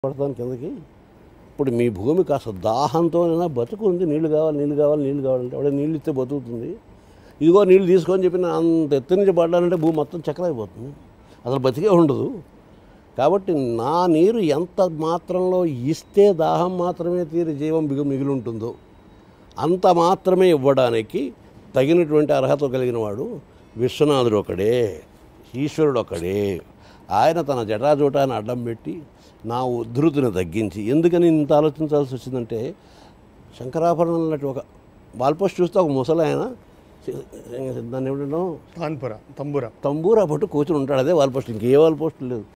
పడతాను కిందకి ఇప్పుడు మీ భూమి కాస్త దాహంతోనైనా బతుకుంది నీళ్లు కావాలి నీళ్లు కావాలి నీళ్లు కావాలంటే అప్పుడే నీళ్ళు ఇస్తే బతుకుతుంది ఇదిగో నీళ్ళు తీసుకొని చెప్పిన అంత ఎత్తు నుంచి పడ్డానంటే భూమి మొత్తం చక్రైపోతుంది అసలు బతికే ఉండదు కాబట్టి నా నీరు ఎంత మాత్రంలో ఇస్తే దాహం మాత్రమే తీరి జీవం బిగు మిగిలి ఉంటుందో అంత మాత్రమే ఇవ్వడానికి తగినటువంటి అర్హత కలిగిన వాడు విశ్వనాథుడు ఒకడే ఈశ్వరుడు ఒకడే ఆయన తన జటాజూటాన్ని అడ్డం పెట్టి నా ఉద్ధృతిని తగ్గించి ఎందుకని ఇంత ఆలోచించాల్సి వచ్చిందంటే శంకరాభరణం లాంటి ఒక బాల్పోస్ట్ చూస్తే ఒక ముసలి ఆయన దాన్ని ఏమిటో తాన్పుర తంబుర తంబూరా పట్టు కూర్చుని ఉంటాడు అదే వాల్ పోస్ట్ ఇంకే వాల్ పోస్ట్ లేదు